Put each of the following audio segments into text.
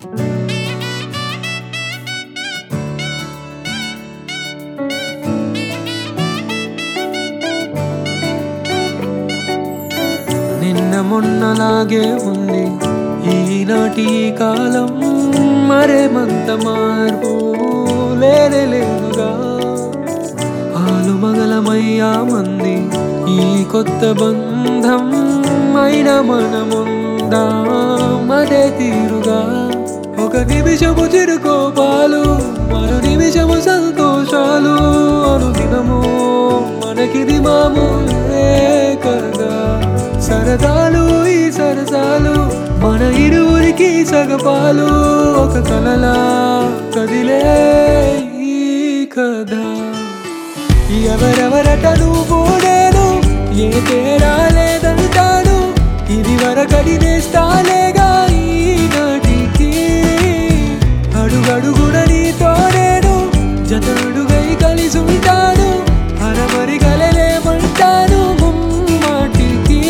నిన్న మొన్నలాగే ఉంది ఈనాటి ఈ కాలం మరేమంత మార్పు లేనే లేదుగా ఆలు మగలమయ్యా మంది ఈ కొత్త బంధం అయిన మనముందా మదే తీరుగా ఒక నిమిషము చిరుకోపాలు మరో నిమిషము సంతోషాలు అనుదినము మనకిది మామూలే కదా సరదాలు ఈ సరసాలు మన ఇరువురికి సగపాలు ఒక కలలా కదిలే ఈ కథ ఎవరెవరట నువ్వు నేను ఏ తేడా లేదంటాను ఇది వరకడి నేస్తాలేగా ఈనాటికి అడుగడుగున నీతో నేను జతడుగై కలిసి ఉంటాను హరమరి కలలేమంటాను ముమ్మాటికి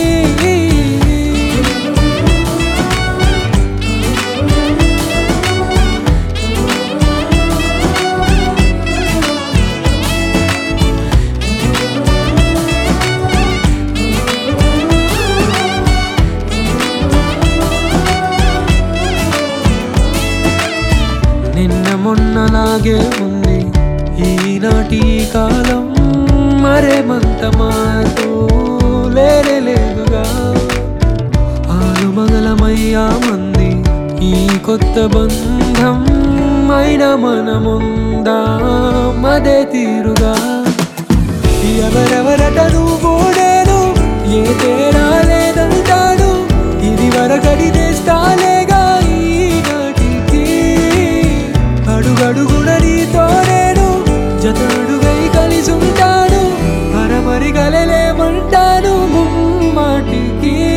నిన్న మొన్నలాగే ఉంది ఈనాటి ఈ కాలం మరేమంత మార్పు లేనే లేదుగా ఆలు మగలమయ్యా మంది ఈ కొత్త బంధం అయిన మనముందా మదే తీరుగా ఎవరెవరట నువ్వు నేను ఏ తేడా లేదంటాను ఇది వరకడి నేస్తాలేగా ఈనాటికి అడుగడుగున నీతో నేను జతడుగై కలిసి ఉంటాను హరమరి కలలేమంటాను ముమ్మాటికి